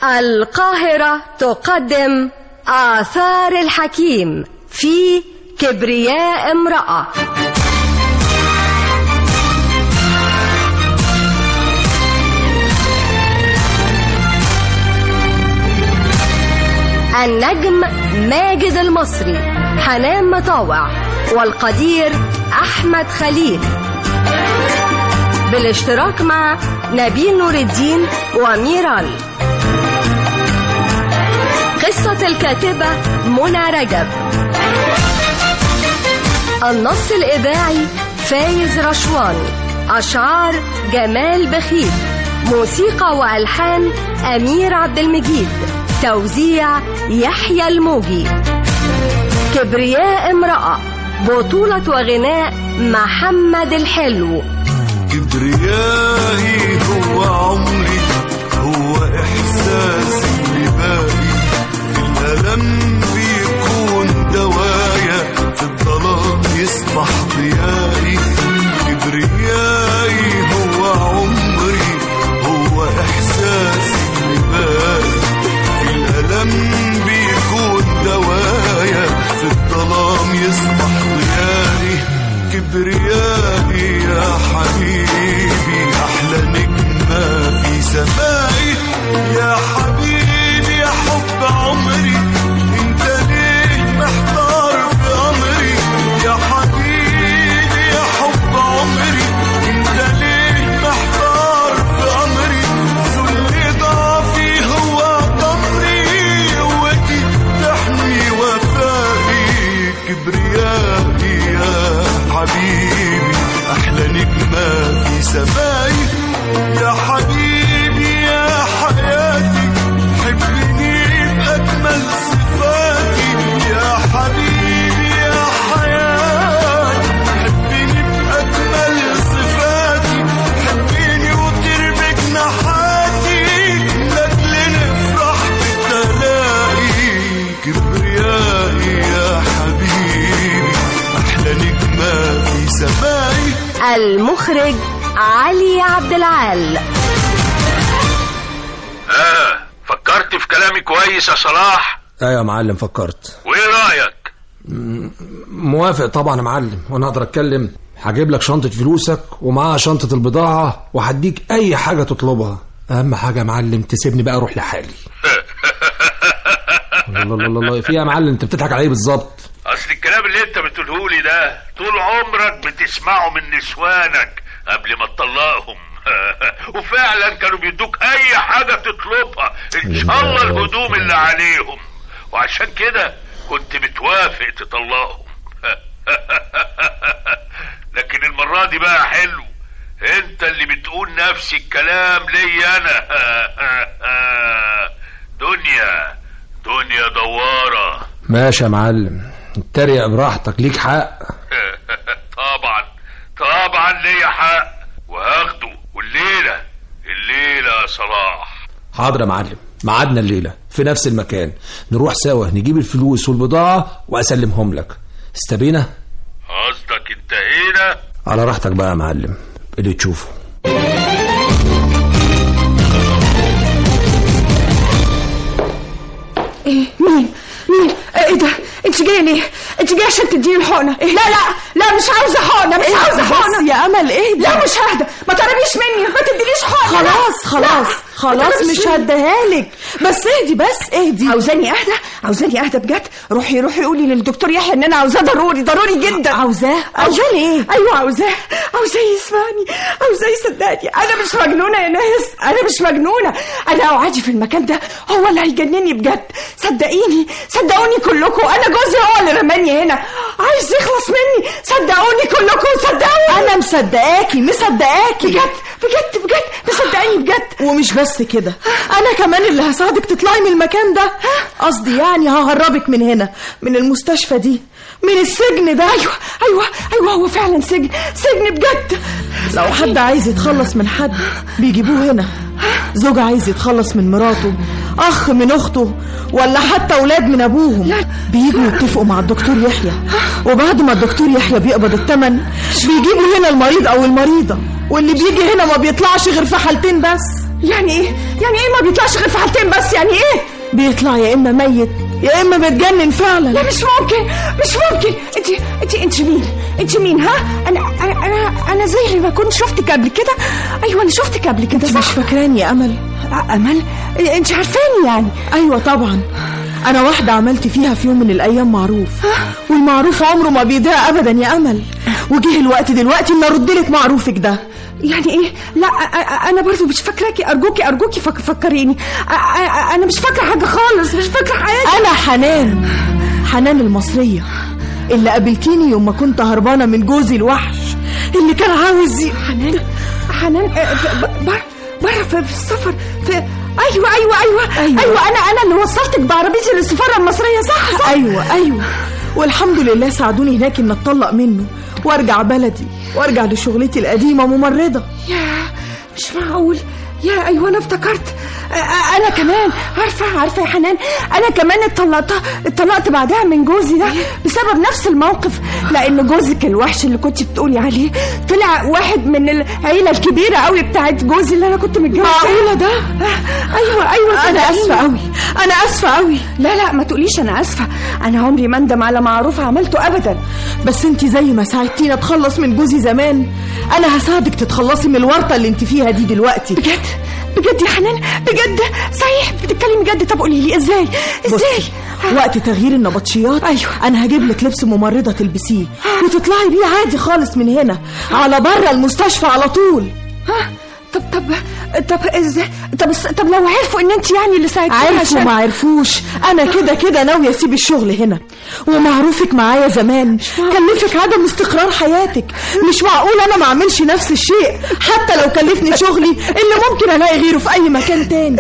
القاهرة تقدم آثار الحكيم في كبرياء امرأة النجم ماجد المصري حنان مطاوع والقدير أحمد خليل بالاشتراك مع نبيل نور الدين وميرال قصة الكاتبة منى رجب النص الإذاعي فايز رشوان أشعار جمال بخيت موسيقى وألحان أمير عبد المجيد توزيع يحيى الموجي كبرياء امرأة بطولة وغناء محمد الحلو كبريائي هو عمري هو إحساسي اللي باقي في الألم بيكون دوايا في الظلام يصبح ضيائي كبريائي هو عمري هو إحساسي اللي باقي في الألم بيكون دوايا في الظلام يصبح ضيائي كبريائي يا حبيبي أحلى نجمة في سمائي يا حبيبي يا حب عمري انت ليه محتار في أمري يا حبيبي يا حب عمري انت ليه محتار في أمري ذل ضعفي هو ضمري قوتي تحمي وفائي كبريائي يا حبيبي أحلى نجمة في سمائي يا حبيبي يا حياتي حبني بأجمل صفاتي يا حبيبي يا حياتي حبني بأجمل صفاتي حبني وطير بجناحاتي لأجل نفرح بالتلاقي كبريائي يا حبيبي أحلى نجمة في سمائي المخرج علي عبد العال اه فكرت في كلامي كويس يا صلاح ايوه يا معلم فكرت وايه رايك موافق طبعا يا معلم وانا اقدر اتكلم هجيب لك شنطه فلوسك ومعاها شنطه البضاعه وهديك اي حاجه تطلبها اهم حاجه يا معلم تسيبني بقى اروح لحالي الله الله الله الله في إيه يا معلم انت بتضحك على ايه بالظبط اصل الكلام اللي انت بتقوله لي ده طول عمرك بتسمعه من نسوانك قبل ما تطلقهم وفعلا كانوا بيدوك اي حاجه تطلبها ان شاء الله الهدوم اللي عليهم وعشان كده كنت بتوافق تطلقهم لكن المره دي بقى حلو انت اللي بتقول نفس الكلام لي انا دنيا دنيا دواره ماشي يا معلم اتريق براحتك ليك حق طبعا طبعا ليا حق وهاخده والليلة الليلة يا صلاح حاضر يا معلم ميعادنا الليله في نفس المكان نروح سوا نجيب الفلوس والبضاعه واسلمهم لك استبينا قصدك انتهينا على راحتك بقى يا معلم اللي تشوفه ايه مين مين ايه ده انت جايه ليه انت جايه عشان تديني الحقنه إيه؟ لا لا لا مش عاوزه حقنه مش عاوزه حقنه يا امل ايه لا مش ههدى ما تقربيش مني ما تدينيش حقنه لا. خلاص خلاص لا. خلاص ما مش تقربيش مني. هديها لك بس اهدي بس اهدي عاوزاني اهدى عاوزاني اهدى بجد روحي روحي قولي للدكتور يحيى ان انا عاوزاه ضروري ضروري جدا عاوزاه عاوزاه ليه ايوه عاوزاه عاوزاه يسمعني عاوزاه يصدقني انا مش مجنونه يا ناس انا مش مجنونه انا قعدي في المكان ده هو اللي هيجنني بجد صدقيني صدقوني كلكم انا جوزي هو اللي رماني هنا عايز يخلص مني صدقوني كلكم صدقوني انا مصدقاكي مصدقاكي بجد بجد بجد مصدقيني بجد ومش بس كده انا كمان اللي هساعدك تطلعي من المكان ده قصدي يعني ههربك من هنا من المستشفى دي من السجن ده ايوه ايوه ايوه هو فعلا سجن سجن بجد لو حد عايز يتخلص من حد بيجيبوه هنا زوج عايز يتخلص من مراته اخ من اخته ولا حتى اولاد من ابوهم بيجوا يتفقوا مع الدكتور يحيى وبعد ما الدكتور يحيى بيقبض الثمن بيجيبوا هنا المريض او المريضه واللي بيجي هنا ما بيطلعش غير في حالتين بس يعني ايه يعني ايه ما بيطلعش غير في حالتين بس يعني ايه بيطلع يا اما ميت يا اما متجنن فعلا لا مش ممكن مش ممكن انت انت انت مين انت مين ها انا انا انا, أنا زي اللي ما كنت شفتك قبل كده ايوه انا شفتك قبل كده انت مش صح فاكراني يا امل امل انت عارفاني يعني ايوه طبعا انا واحده عملت فيها في يوم من الايام معروف والمعروف عمره ما بيضيع ابدا يا امل وجه الوقت دلوقتي ان ارد لك معروفك ده يعني ايه لا أ- أ- انا برضو مش فاكراكي ارجوكي ارجوكي فك فكريني أ- أ- انا مش فاكره حاجه خالص مش فاكره حاجه انا حنان حنان المصريه اللي قابلتيني يوم ما كنت هربانه من جوزي الوحش اللي كان عاوز ي- حنان حنان آه، ف- ب- بره بره في, في السفر في ايوه ايوه ايوه أيوة. ايوه انا انا اللي وصلتك بعربيتي للسفاره المصريه صح صح ايوه ايوه والحمد لله ساعدوني هناك ان اتطلق منه وارجع بلدي وارجع لشغلتي القديمه ممرضه يا مش معقول يا ايوه انا افتكرت أ- أ- انا كمان عارفه عارفه يا حنان انا كمان اتطلقت اتطلقت بعدها من جوزي ده بسبب نفس الموقف لان جوزك الوحش اللي كنت بتقولي عليه طلع واحد من العيله الكبيره قوي بتاعت جوزي اللي انا كنت متجوزه معقولة ده؟ ايوه ايوه انا صدقيني. اسفه قوي انا اسفه قوي لا لا ما تقوليش انا اسفه انا عمري ما اندم على معروف عملته ابدا بس انت زي ما ساعدتيني اتخلص من جوزي زمان انا هساعدك تتخلصي من الورطه اللي انت فيها دي دلوقتي بجد بجد يا حنان بجد صحيح بتتكلمي جد طب قولي لي ازاي ازاي بصي، وقت تغيير النبطشيات أيوة. انا هجيب لك لبس ممرضه تلبسيه وتطلعي بيه عادي خالص من هنا على بره المستشفى على طول ها طب طب طب ازاي طب طب لو عرفوا ان انت يعني اللي ساعدتيني عرفوا عشان ما عرفوش انا كده كده ناويه اسيب الشغل هنا ومعروفك معايا زمان كلفك عدم استقرار حياتك مش معقول انا ما اعملش نفس الشيء حتى لو كلفني شغلي اللي ممكن الاقي غيره في اي مكان تاني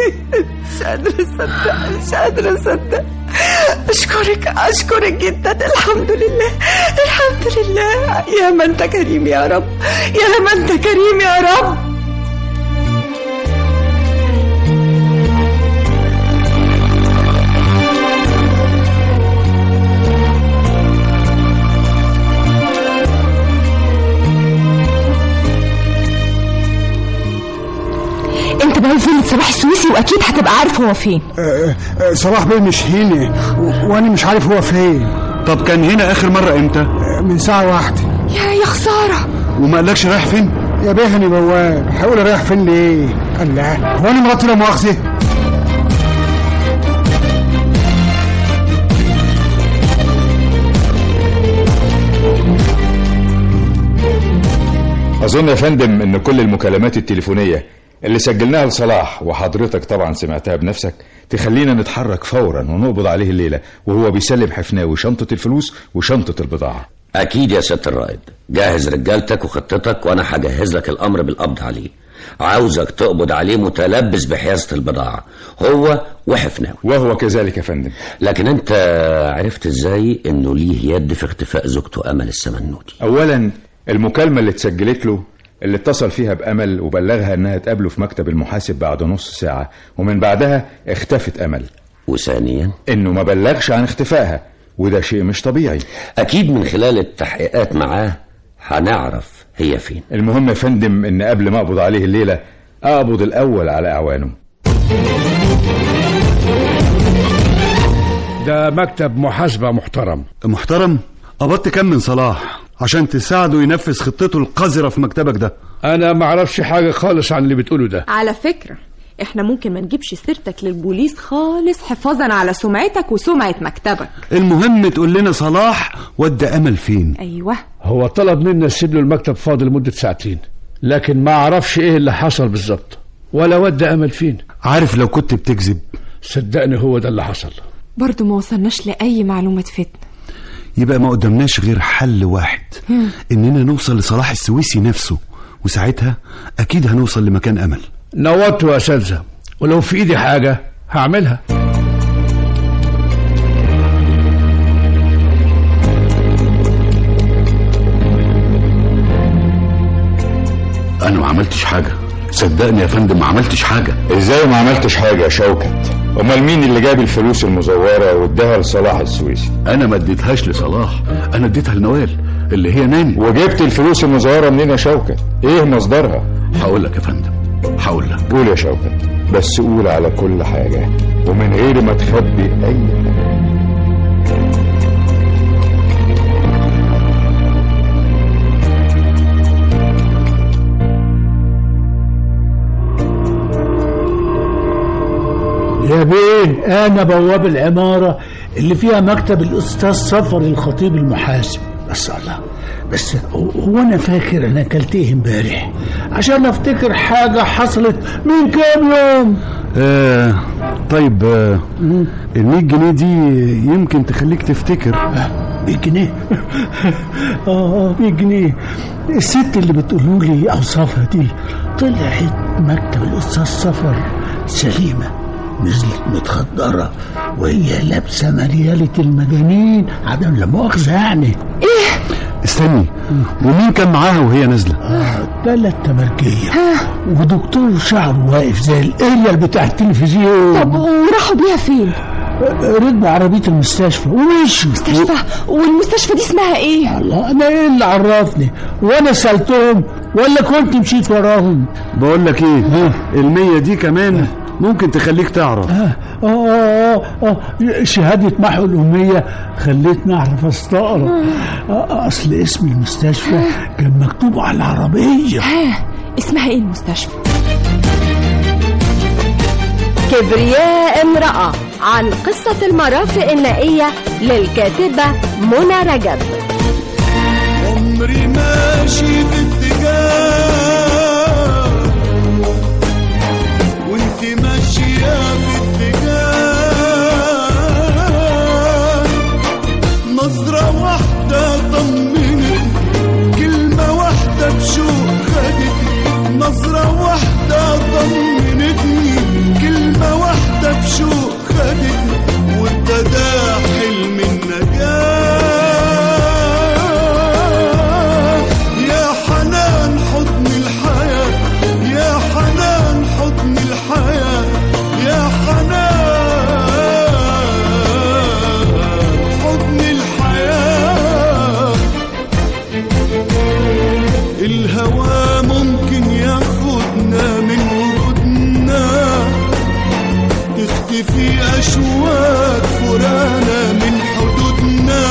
مش قادرة أصدق مش قادرة أصدق أشكرك أشكرك جدا الحمد لله الحمد لله يا ما أنت كريم يا رب يا ما أنت كريم يا رب انت بقى فيلم صباح السويسي واكيد هتبقى عارف هو فين آه، آه، صلاح بيه مش هنا و- وانا مش عارف هو فين طب كان هنا اخر مره امتى آه، من ساعة واحدة يا يا خساره وما قالكش رايح فين يا بيه انا بواب حاول رايح فين ليه الله هو انا مراتي لا مؤاخذة أظن يا فندم إن كل المكالمات التليفونية اللي سجلناها لصلاح وحضرتك طبعا سمعتها بنفسك تخلينا نتحرك فورا ونقبض عليه الليلة وهو بيسلم حفناوي شنطة الفلوس وشنطة البضاعة أكيد يا ست الرائد جهز رجالتك وخطتك وأنا هجهز لك الأمر بالقبض عليه عاوزك تقبض عليه متلبس بحيازة البضاعة هو وحفناوي وهو كذلك يا فندم لكن أنت عرفت إزاي إنه ليه يد في اختفاء زوجته أمل السمنوتي أولا المكالمة اللي اتسجلت له اللي اتصل فيها بأمل وبلغها إنها تقابله في مكتب المحاسب بعد نص ساعة ومن بعدها اختفت أمل وثانيا إنه ما بلغش عن اختفائها وده شيء مش طبيعي أكيد من خلال التحقيقات معاه هنعرف هي فين المهم يا فندم إن قبل ما أقبض عليه الليلة أقبض الأول على أعوانه ده مكتب محاسبة محترم محترم قبضت كام من صلاح عشان تساعده ينفذ خطته القذرة في مكتبك ده أنا معرفش حاجة خالص عن اللي بتقوله ده على فكرة احنا ممكن ما نجيبش سيرتك للبوليس خالص حفاظا على سمعتك وسمعة مكتبك المهم تقول لنا صلاح ودى امل فين ايوه هو طلب منا نسيب له المكتب فاضي لمدة ساعتين لكن ما أعرفش إيه اللي حصل بالظبط ولا ودى أمل فين عارف لو كنت بتكذب صدقني هو ده اللي حصل برضو ما وصلناش لأي معلومة تفيدنا يبقى ما قدامناش غير حل واحد اننا نوصل لصلاح السويسي نفسه وساعتها اكيد هنوصل لمكان امل نوضت يا أساتذة ولو في إيدي حاجة هعملها انا ما عملتش حاجه صدقني يا فندم ما عملتش حاجه ازاي ما عملتش حاجة يا شوكت امال مين اللي جاب الفلوس المزورة واداها لصلاح السويسي انا ما اديتهاش لصلاح انا اديتها لنوال اللي هي ناني وجبت الفلوس المزورة منين يا شوكت ايه مصدرها هقول لك يا فندم هقول لك قول يا شوكت بس قول على كل حاجة ومن غير ما تخبي أي حاجة يا بيه انا بواب العماره اللي فيها مكتب الاستاذ صفر الخطيب المحاسب بس الله بس هو هو انا فاكر انا اكلت ايه امبارح عشان افتكر حاجه حصلت من كام يوم آه طيب آه ال 100 جنيه دي يمكن تخليك تفتكر 100 جنيه اه 100 جنيه الست اللي بتقولوا لي اوصافها دي طلعت مكتب الاستاذ صفر سليمه نزلت متخدرة وهي لابسة مليالة المجانين عدم لا مؤاخذة يعني ايه استني ومين كان معاها وهي نازلة آه تلات تمرجية ودكتور شعره واقف زي الاريال بتاع التلفزيون طب وراحوا بيها فين؟ ركبوا عربية المستشفى ومشوا مستشفى والمستشفى دي اسمها ايه؟ الله انا ايه اللي عرفني وانا سألتهم ولا كنت مشيت وراهم بقول لك ايه المية دي كمان ممكن تخليك تعرف آه آه آه آه شهادة محو الأمية خلتني أعرف أستقرأ آه أصل اسم المستشفى كان مكتوب على العربية ها اسمها ايه المستشفى؟ كبرياء امرأة عن قصة المرافق النائية للكاتبة منى رجب عمري ماشي في اتجاه وانت ماشية في اتجاه نظرة واحدة طمنت كلمة واحدة بشوق خدتني نظرة واحدة طمنتني كلمة واحدة بشوق خدتني وابتدى حلم النجاة يا حنان حضن الحياة يا حنان حضن الحياة يا حنان حضن الحياة الهوى ممكن ياخدنا من وجودنا تختفي أشواك فرانا من حدودنا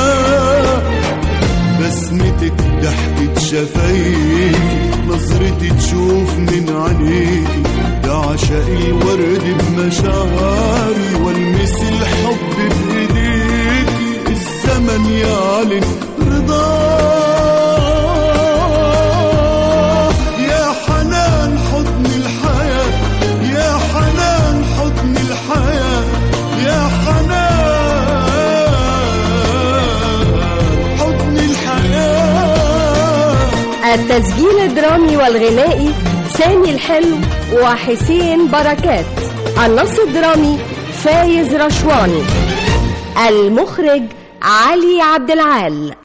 بسمتك ضحكة شفايفي نظرتي تشوف من عينيكي ده عشاق الورد بمشاعري والمس الحب بايديكي الزمن يعلن رضاه يا حنان حضن الحياة يا حنان حضن الحياة يا حنان حضن الحياة التسجيل الدرامي والغنائي سامي الحلو وحسين بركات النص الدرامي فايز رشواني المخرج علي عبد العال